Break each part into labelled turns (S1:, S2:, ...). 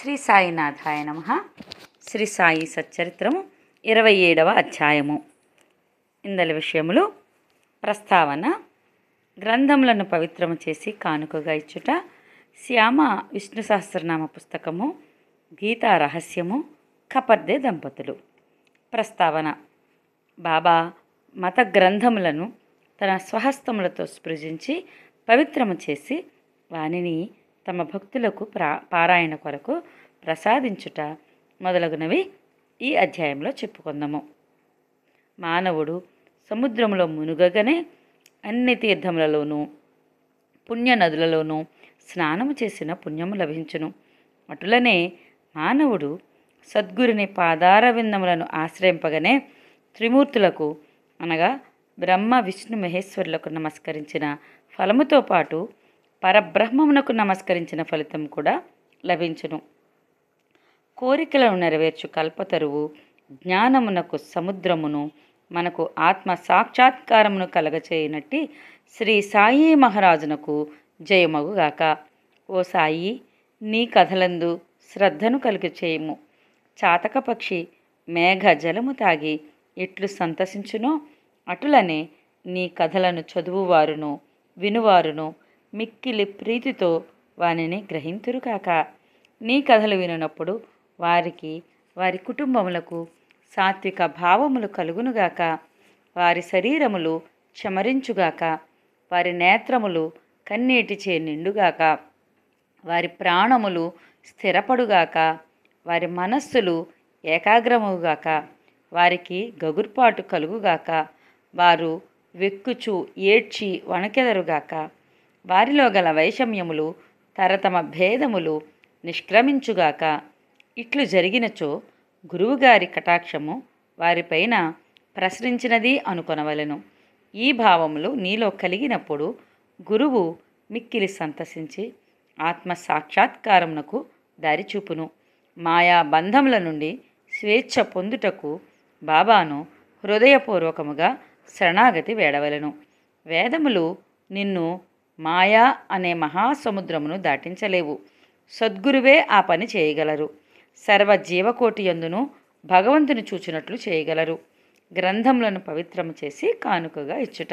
S1: శ్రీ సాయినాథాయ నమ శ్రీ సాయి సచ్చరిత్రము ఇరవై ఏడవ అధ్యాయము ఇందలి విషయములు ప్రస్తావన గ్రంథములను పవిత్రము చేసి కానుకగా ఇచ్చుట శ్యామ విష్ణు సహస్రనామ పుస్తకము గీతా రహస్యము కపర్దే దంపతులు ప్రస్తావన బాబా మత గ్రంథములను తన స్వహస్తములతో స్పృశించి పవిత్రము చేసి వానిని తమ భక్తులకు ప్రా పారాయణ కొరకు ప్రసాదించుట మొదలగునవి ఈ అధ్యాయంలో చెప్పుకుందాము మానవుడు సముద్రంలో మునుగగానే అన్ని తీర్థములలోనూ పుణ్య నదులలోనూ స్నానము చేసిన పుణ్యము లభించును అటులనే మానవుడు సద్గురుని పాదార విందములను ఆశ్రయింపగానే త్రిమూర్తులకు అనగా బ్రహ్మ విష్ణు మహేశ్వరులకు నమస్కరించిన ఫలముతో పాటు పరబ్రహ్మమునకు నమస్కరించిన ఫలితం కూడా లభించును కోరికలను నెరవేర్చు కల్పతరువు జ్ఞానమునకు సముద్రమును మనకు ఆత్మ సాక్షాత్కారమును కలగచేయనట్టి శ్రీ సాయి మహారాజునకు జయమగుగాక ఓ సాయి నీ కథలందు శ్రద్ధను కలుగు చేయము చాతక పక్షి మేఘ జలము తాగి ఎట్లు సంతసించునో అటులనే నీ కథలను చదువువారును వినువారును మిక్కిలి ప్రీతితో వానిని గ్రహింతురు కాక నీ కథలు వినప్పుడు వారికి వారి కుటుంబములకు సాత్విక భావములు కలుగునుగాక వారి శరీరములు చమరించుగాక వారి నేత్రములు కన్నీటిచే నిండుగాక వారి ప్రాణములు స్థిరపడుగాక వారి మనస్సులు ఏకాగ్రముగాక వారికి గగుర్పాటు కలుగుగాక వారు వెక్కుచు ఏడ్చి వణకెదరుగాక వారిలో గల వైషమ్యములు తరతమ భేదములు నిష్క్రమించుగాక ఇట్లు జరిగినచో గురువుగారి కటాక్షము వారిపైన ప్రసరించినది అనుకొనవలెను ఈ భావములు నీలో కలిగినప్పుడు గురువు మిక్కిలి సంతసించి ఆత్మ సాక్షాత్కారమునకు దారిచూపును మాయా బంధముల నుండి స్వేచ్ఛ పొందుటకు బాబాను హృదయపూర్వకముగా శరణాగతి వేడవలెను వేదములు నిన్ను మాయా అనే మహాసముద్రమును దాటించలేవు సద్గురువే ఆ పని చేయగలరు సర్వ జీవకోటి యందును భగవంతుని చూచినట్లు చేయగలరు గ్రంథములను పవిత్రము చేసి కానుకగా ఇచ్చుట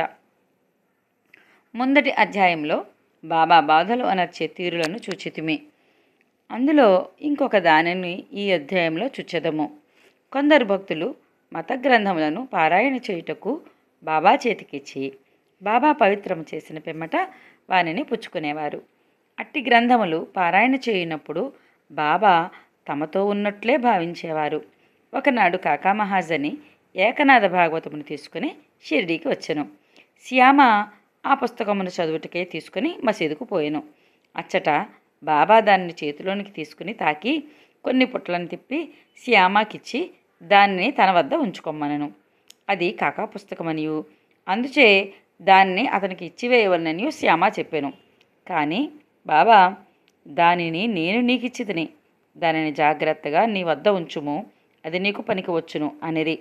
S1: ముందటి అధ్యాయంలో బాబా బాధలు అనర్చే తీరులను చూచితిమి అందులో ఇంకొక దానిని ఈ అధ్యాయంలో చుచ్చదము కొందరు భక్తులు మత గ్రంథములను పారాయణ చేయుటకు బాబా చేతికిచ్చి బాబా పవిత్రం చేసిన పిమ్మట వానిని పుచ్చుకునేవారు అట్టి గ్రంథములు పారాయణ చేయనప్పుడు బాబా తమతో ఉన్నట్లే భావించేవారు ఒకనాడు కాకా మహాజని ఏకనాథ భాగవతమును తీసుకుని షిరిడీకి వచ్చెను శ్యామ ఆ పుస్తకమును చదువుటకే తీసుకుని మసీదుకు పోయెను అచ్చట బాబా దానిని చేతిలోనికి తీసుకుని తాకి కొన్ని పుట్లను తిప్పి శ్యామాకిచ్చి దాన్ని తన వద్ద ఉంచుకోమనను అది కాకా పుస్తకమనియు అందుచే దాన్ని అతనికి ఇచ్చివేయవలననియు శ్యామ చెప్పాను కానీ బాబా దానిని నేను నీకు ఇచ్చితిని దానిని జాగ్రత్తగా నీ వద్ద ఉంచుము అది నీకు పనికి వచ్చును అనిరి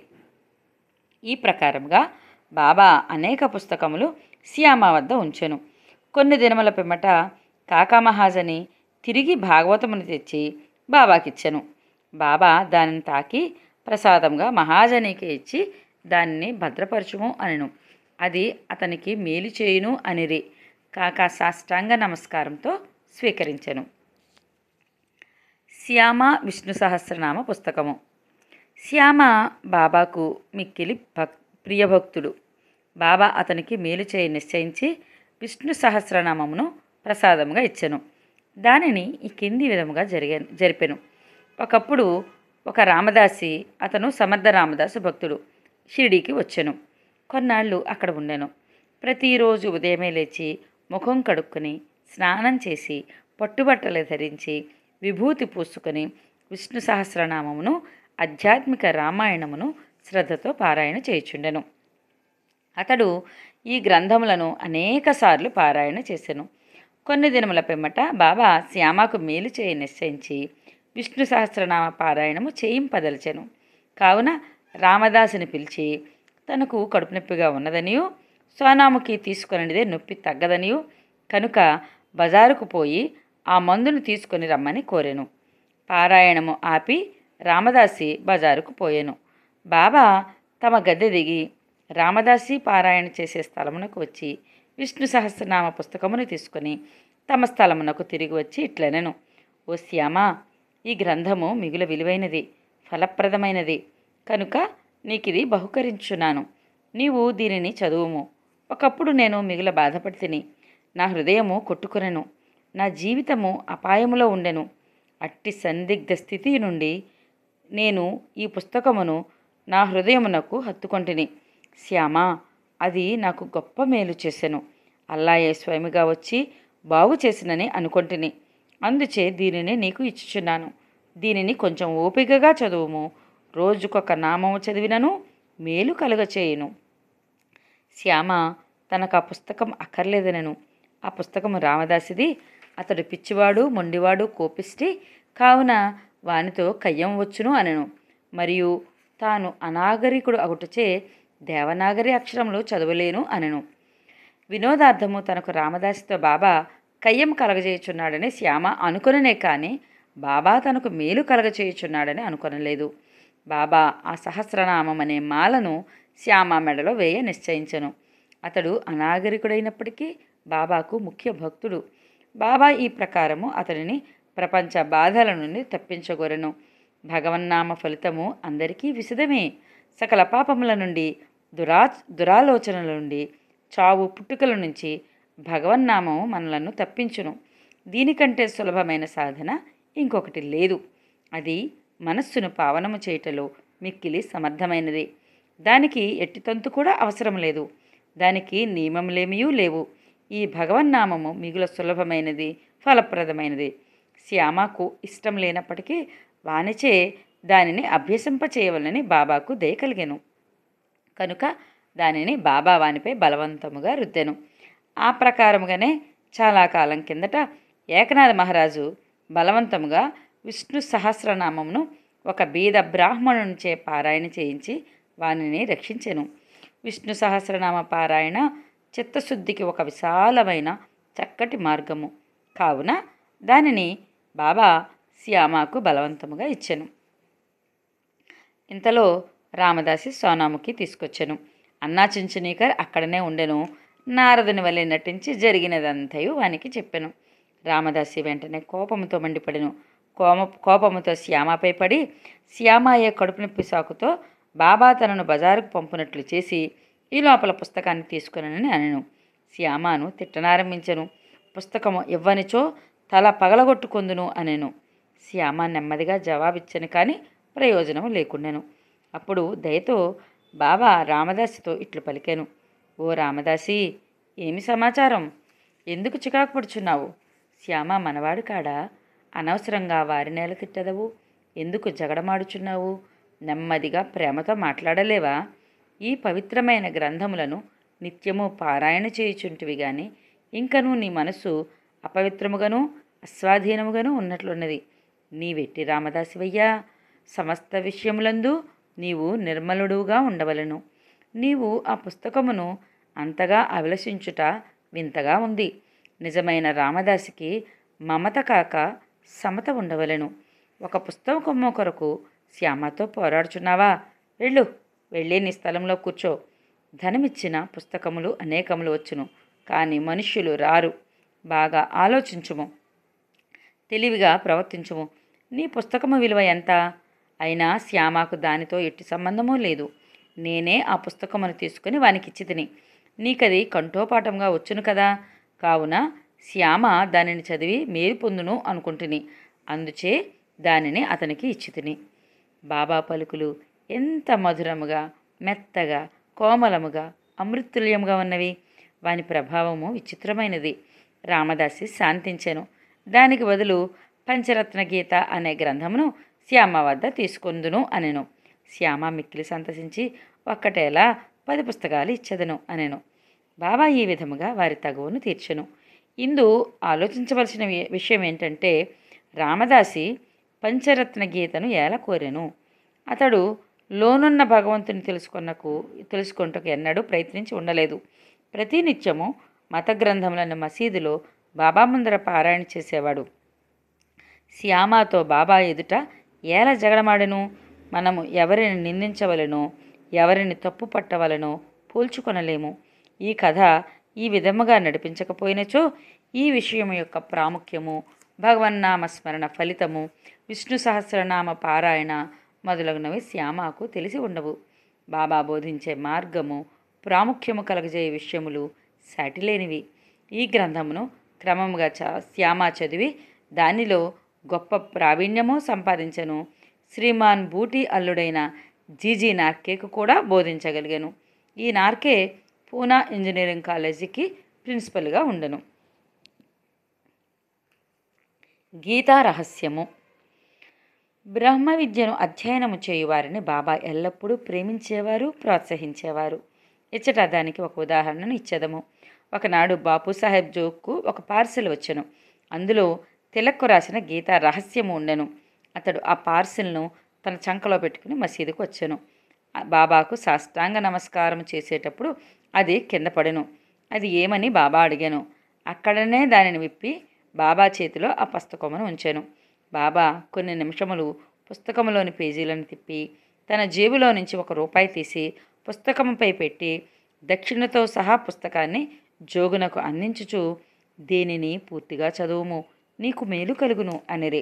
S1: ఈ ప్రకారంగా బాబా అనేక పుస్తకములు శ్యామ వద్ద ఉంచెను కొన్ని దినముల పిమ్మట కాకా మహాజని తిరిగి భాగవతమును తెచ్చి బాబాకిచ్చెను బాబా దానిని తాకి ప్రసాదంగా మహాజనికి ఇచ్చి దానిని భద్రపరచుము అనెను అది అతనికి మేలు చేయును అనిరి కాకా సాష్టాంగ నమస్కారంతో స్వీకరించెను శ్యామ విష్ణు సహస్రనామ పుస్తకము శ్యామ బాబాకు మిక్కిలి భక్ ప్రియభక్తుడు బాబా అతనికి మేలు చేయి నిశ్చయించి విష్ణు సహస్రనామమును ప్రసాదముగా ఇచ్చెను దానిని ఈ కింది విధముగా జరిగే జరిపెను ఒకప్పుడు ఒక రామదాసి అతను సమర్థ రామదాసు భక్తుడు షిరిడీకి వచ్చెను కొన్నాళ్ళు అక్కడ ఉండెను ప్రతిరోజు ఉదయమే లేచి ముఖం కడుక్కొని స్నానం చేసి పట్టుబట్టలు ధరించి విభూతి పూసుకొని విష్ణు సహస్రనామమును ఆధ్యాత్మిక రామాయణమును శ్రద్ధతో పారాయణ చేయుచుండెను అతడు ఈ గ్రంథములను అనేకసార్లు పారాయణ చేసెను కొన్ని దినముల పిమ్మట బాబా శ్యామకు మేలు చేయ నిశ్చయించి విష్ణు సహస్రనామ పారాయణము చేయింపదలిచెను కావున రామదాసుని పిలిచి తనకు కడుపు నొప్పిగా ఉన్నదనియు సోనాముకి తీసుకొనిదే నొప్పి తగ్గదనియు కనుక బజారుకు పోయి ఆ మందును తీసుకొని రమ్మని కోరెను పారాయణము ఆపి రామదాసి బజారుకు పోయెను బాబా తమ గద్దె దిగి రామదాసి పారాయణ చేసే స్థలమునకు వచ్చి విష్ణు సహస్రనామ పుస్తకమును తీసుకొని తమ స్థలమునకు తిరిగి వచ్చి ఇట్లనెను ఓ శ్యామ ఈ గ్రంథము మిగుల విలువైనది ఫలప్రదమైనది కనుక నీకిది బహుకరించున్నాను నీవు దీనిని చదువుము ఒకప్పుడు నేను మిగుల బాధపడితిని నా హృదయము కొట్టుకునెను నా జీవితము అపాయములో ఉండెను అట్టి సందిగ్ధ స్థితి నుండి నేను ఈ పుస్తకమును నా హృదయమునకు హత్తుకొంటిని శ్యామ అది నాకు గొప్ప మేలు చేసెను అల్లాయే స్వయమిగా వచ్చి బాగు చేసినని అనుకొంటిని అందుచే దీనిని నీకు ఇచ్చుచున్నాను దీనిని కొంచెం ఓపికగా చదువుము రోజుకొక నామము చదివినను మేలు కలుగచేయును శ్యామ తనకు ఆ పుస్తకం అక్కర్లేదనను ఆ పుస్తకము రామదాసిది అతడు పిచ్చివాడు మొండివాడు కోపిష్టి కావున వానితో కయ్యం వచ్చును అనెను మరియు తాను అనాగరికుడు అగుటచే దేవనాగరి అక్షరములు చదవలేను అనెను వినోదార్థము తనకు రామదాసితో బాబా కయ్యం కలగజేయుచున్నాడని శ్యామ అనుకొననే కానీ బాబా తనకు మేలు కలగచేయుచున్నాడని అనుకొనలేదు బాబా ఆ సహస్రనామం అనే మాలను శ్యామ మెడలో వేయ నిశ్చయించెను అతడు అనాగరికుడైనప్పటికీ బాబాకు ముఖ్య భక్తుడు బాబా ఈ ప్రకారము అతనిని ప్రపంచ బాధల నుండి తప్పించగోరెను భగవన్నామ ఫలితము అందరికీ విశదమే సకల పాపముల నుండి దురా దురాలోచనల నుండి చావు పుట్టుకల నుంచి భగవన్నామము మనలను తప్పించును దీనికంటే సులభమైన సాధన ఇంకొకటి లేదు అది మనస్సును పావనము చేయటలో మిక్కిలి సమర్థమైనది దానికి ఎట్టి తంతు కూడా అవసరం లేదు దానికి నియమములేమీ లేవు ఈ భగవన్నామము మిగుల సులభమైనది ఫలప్రదమైనది శ్యామకు ఇష్టం లేనప్పటికీ వానిచే దానిని అభ్యసింపచేయవలని బాబాకు దయ కలిగెను కనుక దానిని బాబా వానిపై బలవంతముగా రుద్దెను ఆ ప్రకారముగానే చాలా కాలం కిందట ఏకనాథ మహారాజు బలవంతముగా విష్ణు సహస్రనామమును ఒక బీద బ్రాహ్మణునిచే పారాయణ చేయించి వానిని రక్షించెను విష్ణు సహస్రనామ పారాయణ చిత్తశుద్ధికి ఒక విశాలమైన చక్కటి మార్గము కావున దానిని బాబా శ్యామకు బలవంతముగా ఇచ్చెను ఇంతలో రామదాసి సోనాముఖి తీసుకొచ్చెను అన్నా చించునీకర్ అక్కడనే ఉండెను నారదుని వలె నటించి జరిగినదంతయు వానికి చెప్పెను రామదాసి వెంటనే కోపముతో మండిపడెను కోమ కోపముతో శ్యామపై పడి శ్యామయ్య కడుపు నొప్పి సాకుతో బాబా తనను బజారుకు పంపునట్లు చేసి ఈ లోపల పుస్తకాన్ని తీసుకునని అనెను శ్యామను తిట్టనారంభించెను పుస్తకము ఇవ్వనిచో తల పగలగొట్టుకుందును అనెను శ్యామ నెమ్మదిగా జవాబిచ్చను కానీ ప్రయోజనం లేకుండెను అప్పుడు దయతో బాబా రామదాసితో ఇట్లు పలికాను ఓ రామదాసి ఏమి సమాచారం ఎందుకు చికాకు పడుచున్నావు శ్యామ మనవాడు కాడా అనవసరంగా వారి నేల తిట్టదవు ఎందుకు జగడమాడుచున్నావు నెమ్మదిగా ప్రేమతో మాట్లాడలేవా ఈ పవిత్రమైన గ్రంథములను నిత్యము పారాయణ చేయుచుంటివి గాని ఇంకనూ నీ మనస్సు అపవిత్రముగాను అస్వాధీనముగాను ఉన్నట్లున్నది నీ వెట్టి రామదాసివయ్యా సమస్త విషయములందు నీవు నిర్మలుడుగా ఉండవలను నీవు ఆ పుస్తకమును అంతగా అభిలషించుట వింతగా ఉంది నిజమైన రామదాసికి మమత కాక సమత ఉండవలెను ఒక పుస్తకము కొరకు శ్యామతో పోరాడుచున్నావా వెళ్ళు వెళ్ళి నీ స్థలంలో కూర్చో ధనమిచ్చిన పుస్తకములు అనేకములు వచ్చును కానీ మనుష్యులు రారు బాగా ఆలోచించుము తెలివిగా ప్రవర్తించుము నీ పుస్తకము విలువ ఎంత అయినా శ్యామకు దానితో ఎట్టి సంబంధమూ లేదు నేనే ఆ పుస్తకమును తీసుకుని వానికి ఇచ్చి తిని నీకది కంఠోపాఠంగా వచ్చును కదా కావున శ్యామ దానిని చదివి మేలు పొందును అనుకుంటుని అందుచే దానిని అతనికి ఇచ్చి తిని బాబా పలుకులు ఎంత మధురముగా మెత్తగా కోమలముగా అమృతుల్యముగా ఉన్నవి వాని ప్రభావము విచిత్రమైనది రామదాసి శాంతించెను దానికి బదులు పంచరత్న గీత అనే గ్రంథమును శ్యామ వద్ద తీసుకొందును అనెను శ్యామ మిక్కిలి సంతసించి ఒక్కటేలా పది పుస్తకాలు ఇచ్చెదను అనెను బాబా ఈ విధముగా వారి తగువును తీర్చెను ఇందు ఆలోచించవలసిన వి- విషయం ఏంటంటే రామదాసి పంచరత్న గీతను ఎలా కోరెను అతడు లోనున్న భగవంతుని తెలుసుకొన్నకు తెలుసుకొంటకు ఎన్నడూ ప్రయత్నించి ఉండలేదు ప్రతినిత్యము మత గ్రంథములను మసీదులో బాబా ముందర పారాయణ చేసేవాడు శ్యామతో బాబా ఎదుట ఎలా జగడమాడెను మనము ఎవరిని నిందించవలెనో ఎవరిని తప్పు పట్టవలనో పోల్చుకొనలేము ఈ కథ ఈ విధముగా నడిపించకపోయినచో ఈ విషయం యొక్క ప్రాముఖ్యము భగవన్నామ స్మరణ ఫలితము విష్ణు సహస్రనామ పారాయణ మొదలగునవి శ్యామకు తెలిసి ఉండవు బాబా బోధించే మార్గము ప్రాముఖ్యము కలగజేయ విషయములు సాటిలేనివి ఈ గ్రంథమును క్రమముగా చ శ్యామ చదివి దానిలో గొప్ప ప్రావీణ్యము సంపాదించను శ్రీమాన్ బూటి అల్లుడైన జీజీ నార్కేకు కూడా బోధించగలిగాను ఈ నార్కే పూనా ఇంజనీరింగ్ కాలేజీకి ప్రిన్సిపల్గా ఉండను గీతా రహస్యము బ్రహ్మ విద్యను అధ్యయనము చేయువారిని బాబా ఎల్లప్పుడూ ప్రేమించేవారు ప్రోత్సహించేవారు ఇచ్చట దానికి ఒక ఉదాహరణను ఇచ్చేదము ఒకనాడు బాపు సాహెబ్ జోక్కు ఒక పార్సిల్ వచ్చెను అందులో తిలక్కు రాసిన గీతా రహస్యము ఉండెను అతడు ఆ పార్సిల్ను తన చంకలో పెట్టుకుని మసీదుకు వచ్చాను బాబాకు సాష్టాంగ నమస్కారం చేసేటప్పుడు అది కింద పడెను అది ఏమని బాబా అడిగాను అక్కడనే దానిని విప్పి బాబా చేతిలో ఆ పుస్తకమును ఉంచాను బాబా కొన్ని నిమిషములు పుస్తకములోని పేజీలను తిప్పి తన జేబులో నుంచి ఒక రూపాయి తీసి పుస్తకముపై పెట్టి దక్షిణతో సహా పుస్తకాన్ని జోగునకు అందించుచు దీనిని పూర్తిగా చదువుము నీకు మేలు కలుగును అనిరే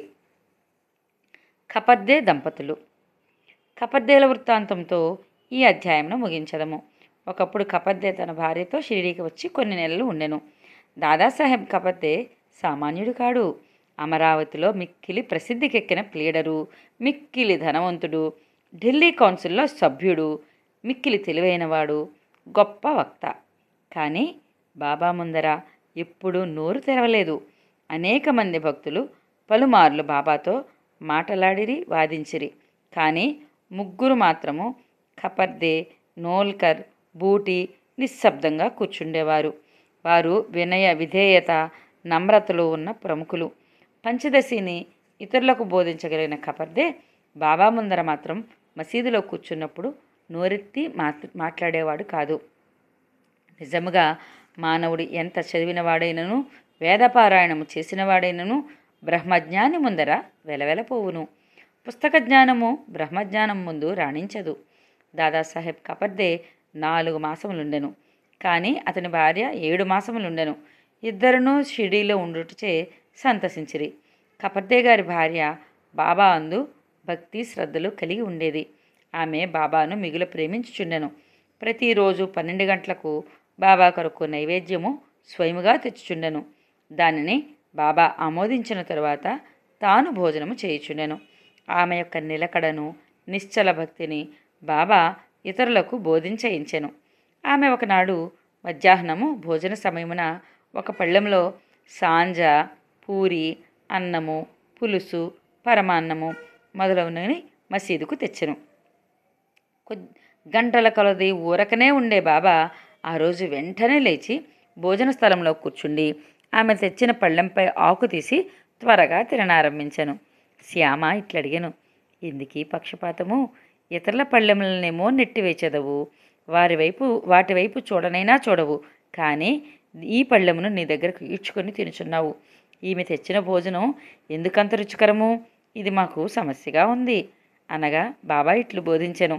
S1: కపర్దే దంపతులు కపర్దేల వృత్తాంతంతో ఈ అధ్యాయంను ముగించదము ఒకప్పుడు కపర్దే తన భార్యతో షిరిడీకి వచ్చి కొన్ని నెలలు ఉండెను దాదాసాహెబ్ కపర్దే సామాన్యుడు కాడు అమరావతిలో మిక్కిలి ప్రసిద్ధికెక్కిన ప్లీడరు మిక్కిలి ధనవంతుడు ఢిల్లీ కౌన్సిల్లో సభ్యుడు మిక్కిలి తెలివైనవాడు గొప్ప వక్త కానీ బాబా ముందర ఎప్పుడూ నోరు తెరవలేదు అనేక మంది భక్తులు పలుమార్లు బాబాతో మాటలాడిరి వాదించిరి కానీ ముగ్గురు మాత్రము ఖపర్దే నోల్కర్ బూటి నిశ్శబ్దంగా కూర్చుండేవారు వారు వినయ విధేయత నమ్రతలో ఉన్న ప్రముఖులు పంచదశిని ఇతరులకు బోధించగలిగిన ఖపర్దే బాబా ముందర మాత్రం మసీదులో కూర్చున్నప్పుడు నోరెత్తి మాట్ మాట్లాడేవాడు కాదు నిజముగా మానవుడు ఎంత చదివినవాడైనను వేదపారాయణము చేసినవాడైనను బ్రహ్మజ్ఞాని ముందర వెలవెలపోవును పుస్తక జ్ఞానము బ్రహ్మజ్ఞానం ముందు రాణించదు దాదాసాహెబ్ కపర్దే నాలుగు మాసములుండెను కానీ అతని భార్య ఏడు మాసములుండెను ఇద్దరును షిడీలో ఉండుటచే సంతసించిరి కపర్దే గారి భార్య బాబా అందు భక్తి శ్రద్ధలు కలిగి ఉండేది ఆమె బాబాను మిగులు ప్రేమించుచుండెను ప్రతిరోజు పన్నెండు గంటలకు బాబా కొరకు నైవేద్యము స్వయముగా తెచ్చుచుండెను దానిని బాబా ఆమోదించిన తరువాత తాను భోజనము చేయుచుండెను ఆమె యొక్క నిలకడను నిశ్చల భక్తిని బాబా ఇతరులకు బోధించయించెను ఆమె ఒకనాడు మధ్యాహ్నము భోజన సమయమున ఒక పళ్ళెంలో సాంజ పూరి అన్నము పులుసు పరమాన్నము మొదలగునవి మసీదుకు తెచ్చెను కొద్ గంటల కొలది ఊరకనే ఉండే బాబా ఆ రోజు వెంటనే లేచి భోజన స్థలంలో కూర్చుండి ఆమె తెచ్చిన పళ్ళెంపై ఆకు తీసి త్వరగా తిననారంభించాను శ్యామ ఇట్లడిగాను ఎందుకీ పక్షపాతము ఇతరుల పళ్ళెములనేమో నెట్టివేచెదవు వారి వైపు వాటి వైపు చూడనైనా చూడవు కానీ ఈ పళ్ళెమును నీ దగ్గరకు ఈడ్చుకొని తినుచున్నావు ఈమె తెచ్చిన భోజనం ఎందుకంత రుచికరము ఇది మాకు సమస్యగా ఉంది అనగా బాబా ఇట్లు బోధించెను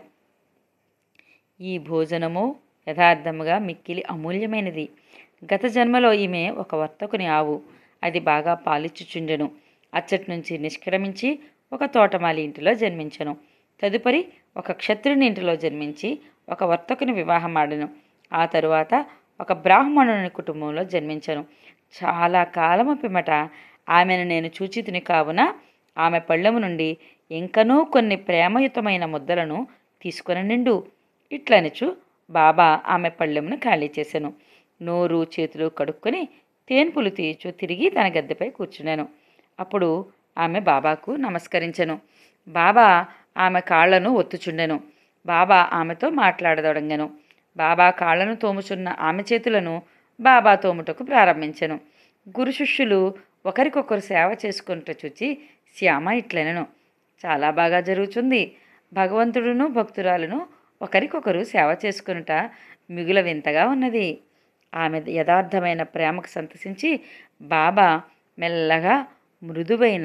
S1: ఈ భోజనము యథార్థముగా మిక్కిలి అమూల్యమైనది గత జన్మలో ఈమె ఒక వర్తకుని ఆవు అది బాగా పాలిచ్చుచుండెను అచ్చటి నుంచి నిష్క్రమించి ఒక తోటమాలి ఇంటిలో జన్మించెను తదుపరి ఒక క్షత్రుని ఇంటిలో జన్మించి ఒక వర్తకుని వివాహం ఆడెను ఆ తరువాత ఒక బ్రాహ్మణుని కుటుంబంలో జన్మించెను చాలా కాలము పిమ్మట ఆమెను నేను చూచితిని కావున ఆమె పళ్ళెము నుండి ఇంకనూ కొన్ని ప్రేమయుతమైన ముద్దలను తీసుకొని నిండు ఇట్లనుచు బాబా ఆమె పళ్ళెమును ఖాళీ చేశాను నోరు చేతులు కడుక్కొని తేన్పులు తీయచు తిరిగి తన గద్దెపై కూర్చున్నాను అప్పుడు ఆమె బాబాకు నమస్కరించెను బాబా ఆమె కాళ్లను ఒత్తుచుండెను బాబా ఆమెతో మాట్లాడదొడంగెను బాబా కాళ్లను తోముచున్న ఆమె చేతులను బాబా తోముటకు ప్రారంభించెను గురు శిష్యులు ఒకరికొకరు సేవ చేసుకుంటూ చూచి శ్యామ ఇట్లనెను చాలా బాగా జరుగుతుంది భగవంతుడును భక్తురాలను ఒకరికొకరు సేవ చేసుకునుట మిగుల వింతగా ఉన్నది ఆమె యథార్థమైన ప్రేమకు సంతసించి బాబా మెల్లగా మృదువైన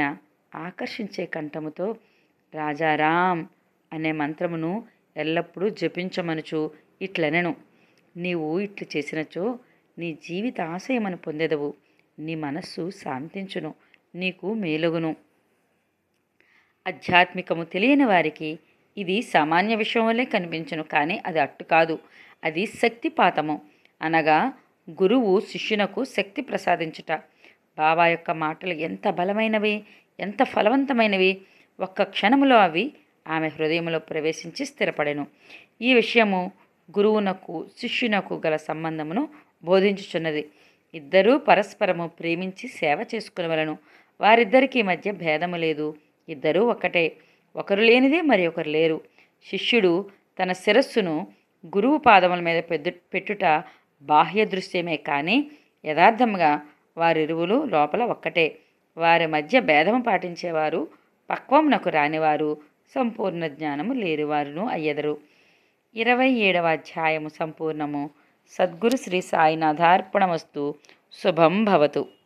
S1: ఆకర్షించే కంఠముతో రాజారాం అనే మంత్రమును ఎల్లప్పుడూ జపించమనుచు ఇట్లనెను నీవు ఇట్లు చేసినచో నీ జీవిత ఆశయమను పొందెదవు నీ మనస్సు శాంతించును నీకు మేలుగును ఆధ్యాత్మికము తెలియని వారికి ఇది సామాన్య విషయం వల్లే కనిపించును కానీ అది అట్టు కాదు అది శక్తిపాతము అనగా గురువు శిష్యునకు శక్తి ప్రసాదించుట బాబా యొక్క మాటలు ఎంత బలమైనవి ఎంత ఫలవంతమైనవి ఒక్క క్షణములో అవి ఆమె హృదయంలో ప్రవేశించి స్థిరపడెను ఈ విషయము గురువునకు శిష్యునకు గల సంబంధమును బోధించుచున్నది ఇద్దరూ పరస్పరము ప్రేమించి సేవ చేసుకునవలను వారిద్దరికీ మధ్య భేదము లేదు ఇద్దరూ ఒక్కటే ఒకరు లేనిదే మరి ఒకరు లేరు శిష్యుడు తన శిరస్సును గురువు పాదముల మీద పెద్దు పెట్టుట బాహ్య దృశ్యమే కానీ యథార్థంగా వారిరువులు లోపల ఒక్కటే వారి మధ్య భేదము పాటించేవారు పక్వమునకు రానివారు సంపూర్ణ జ్ఞానము లేనివారును అయ్యెదరు ఇరవై ఏడవ అధ్యాయము సంపూర్ణము సద్గురు శ్రీ సాయినాథార్పణమస్తు శుభం భవతు